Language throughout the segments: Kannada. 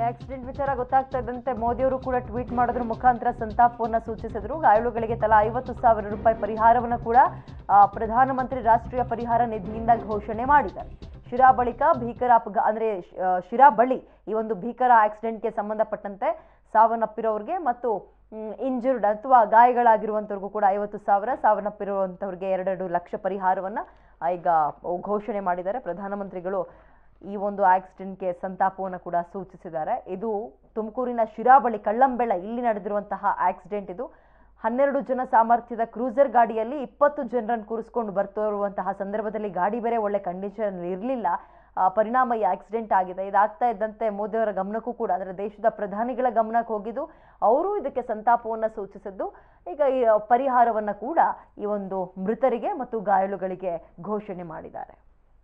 ಆಕ್ಸಿಡೆಂಟ್ ವಿಚಾರ ಗೊತ್ತಾಗ್ತಾ ಇದ್ದಂತೆ ಮೋದಿಯವರು ಕೂಡ ಟ್ವೀಟ್ ಮಾಡೋದ್ರ ಮುಖಾಂತರ ಸಂತಾಪವನ್ನ ಸೂಚಿಸಿದ್ರು ಗಾಯಾಳುಗಳಿಗೆ ತಲಾ ಐವತ್ತು ಸಾವಿರ ರೂಪಾಯಿ ಪರಿಹಾರವನ್ನು ಕೂಡ ಆ, ಪ್ರಧಾನಮಂತ್ರಿ ರಾಷ್ಟ್ರೀಯ ಪರಿಹಾರ ನಿಧಿಯಿಂದ ಘೋಷಣೆ ಮಾಡಿದ್ದಾರೆ ಶಿರಾ ಬಳಿಕ ಭೀಕರ ಅಪಘ ಅಂದ್ರೆ ಆ, ಶಿರಾ ಬಳಿ ಈ ಒಂದು ಭೀಕರ ಆಕ್ಸಿಡೆಂಟ್ಗೆ ಸಂಬಂಧಪಟ್ಟಂತೆ ಸಾವನ್ನಪ್ಪಿರೋರಿಗೆ ಮತ್ತು ಇಂಜುರ್ಡ್ ಅಥವಾ ಗಾಯಗಳಾಗಿರುವಂತವ್ರಿಗೂ ಕೂಡ ಐವತ್ತು ಸಾವಿರ ಸಾವನ್ನಪ್ಪಿರುವಂತವ್ರಿಗೆ ಎರಡೆರಡು ಲಕ್ಷ ಪರಿಹಾರವನ್ನ ಆ, ಈಗ ಘೋಷಣೆ ಮಾಡಿದ್ದಾರೆ ಪ್ರಧಾನಮಂತ್ರಿಗಳು ಈ ಒಂದು ಆಕ್ಸಿಡೆಂಟ್ಗೆ ಸಂತಾಪವನ್ನು ಕೂಡ ಸೂಚಿಸಿದ್ದಾರೆ ಇದು ತುಮಕೂರಿನ ಶಿರಾ ಬಳಿ ಕಳ್ಳಂಬೆಳ ಇಲ್ಲಿ ನಡೆದಿರುವಂತಹ ಆಕ್ಸಿಡೆಂಟ್ ಇದು ಹನ್ನೆರಡು ಜನ ಸಾಮರ್ಥ್ಯದ ಕ್ರೂಸರ್ ಗಾಡಿಯಲ್ಲಿ ಇಪ್ಪತ್ತು ಜನರನ್ನು ಕೂರಿಸ್ಕೊಂಡು ಬರ್ತಾ ಇರುವಂತಹ ಸಂದರ್ಭದಲ್ಲಿ ಗಾಡಿ ಬೇರೆ ಒಳ್ಳೆ ಕಂಡೀಷನ್ ಇರಲಿಲ್ಲ ಪರಿಣಾಮ ಈ ಆಕ್ಸಿಡೆಂಟ್ ಆಗಿದೆ ಇದಾಗ್ತಾ ಇದ್ದಂತೆ ಮೋದಿಯವರ ಗಮನಕ್ಕೂ ಕೂಡ ಅಂದರೆ ದೇಶದ ಪ್ರಧಾನಿಗಳ ಗಮನಕ್ಕೆ ಹೋಗಿದ್ದು ಅವರು ಇದಕ್ಕೆ ಸಂತಾಪವನ್ನು ಸೂಚಿಸಿದ್ದು ಈಗ ಈ ಪರಿಹಾರವನ್ನು ಕೂಡ ಈ ಒಂದು ಮೃತರಿಗೆ ಮತ್ತು ಗಾಯಾಳುಗಳಿಗೆ ಘೋಷಣೆ ಮಾಡಿದ್ದಾರೆ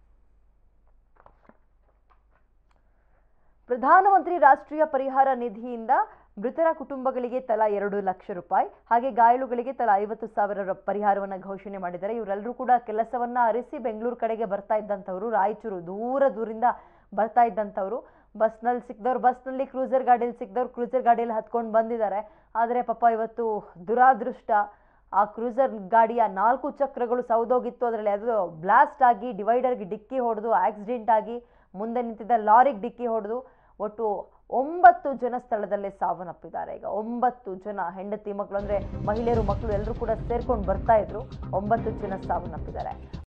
ಪ್ರಧಾನಮಂತ್ರಿ ರಾಷ್ಟ್ರೀಯ ಪರಿಹಾರ ನಿಧಿಯಿಂದ ಮೃತರ ಕುಟುಂಬಗಳಿಗೆ ತಲಾ ಎರಡು ಲಕ್ಷ ರೂಪಾಯಿ ಹಾಗೆ ಗಾಯಾಳುಗಳಿಗೆ ತಲಾ ಐವತ್ತು ಸಾವಿರ ರ- ಪರಿಹಾರವನ್ನ ಘೋಷಣೆ ಮಾಡಿದ್ದಾರೆ ಇವರೆಲ್ಲರೂ ಕೂಡ ಕೆಲಸವನ್ನ ಅರಿಸಿ ಬೆಂಗಳೂರು ಕಡೆಗೆ ಬರ್ತಾ ಇದ್ದಂಥವ್ರು ರಾಯಚೂರು ದೂರ ದೂರಿಂದ ಬರ್ತಾ ಇದ್ದಂಥವ್ರು ಬಸ್ನಲ್ಲಿ ಸಿಕ್ದವ್ರು ಬಸ್ನಲ್ಲಿ ಕ್ರೂಸರ್ ಗಾಡಿಯಲ್ಲಿ ಸಿಕ್ದವ್ರು ಕ್ರೂಸರ್ ಗಾಡಿಯಲ್ಲಿ ಹತ್ಕೊಂಡು ಬಂದಿದ್ದಾರೆ ಆದರೆ ಪಾಪ ಇವತ್ತು ದುರಾದೃಷ್ಟ ಆ ಕ್ರೂಸರ್ ಗಾಡಿಯ ನಾಲ್ಕು ಚಕ್ರಗಳು ಸೌದೋಗಿತ್ತು ಅದರಲ್ಲಿ ಅದು ಬ್ಲಾಸ್ಟ್ ಆಗಿ ಡಿವೈಡರ್ಗೆ ಡಿಕ್ಕಿ ಹೊಡೆದು ಆಕ್ಸಿಡೆಂಟ್ ಆಗಿ ಮುಂದೆ ನಿಂತಿದ್ದ ಲಾರಿಗೆ ಡಿಕ್ಕಿ ಹೊಡೆದು ಒಟ್ಟು ಒಂಬತ್ತು ಜನ ಸ್ಥಳದಲ್ಲೇ ಸಾವನ್ನಪ್ಪಿದ್ದಾರೆ ಈಗ ಒಂಬತ್ತು ಜನ ಹೆಂಡತಿ ಮಕ್ಕಳು ಅಂದ್ರೆ ಮಹಿಳೆಯರು ಮಕ್ಕಳು ಎಲ್ಲರೂ ಕೂಡ ಸೇರ್ಕೊಂಡು ಬರ್ತಾ ಇದ್ರು ಒಂಬತ್ತು ಜನ ಸಾವನ್ನಪ್ಪಿದ್ದಾರೆ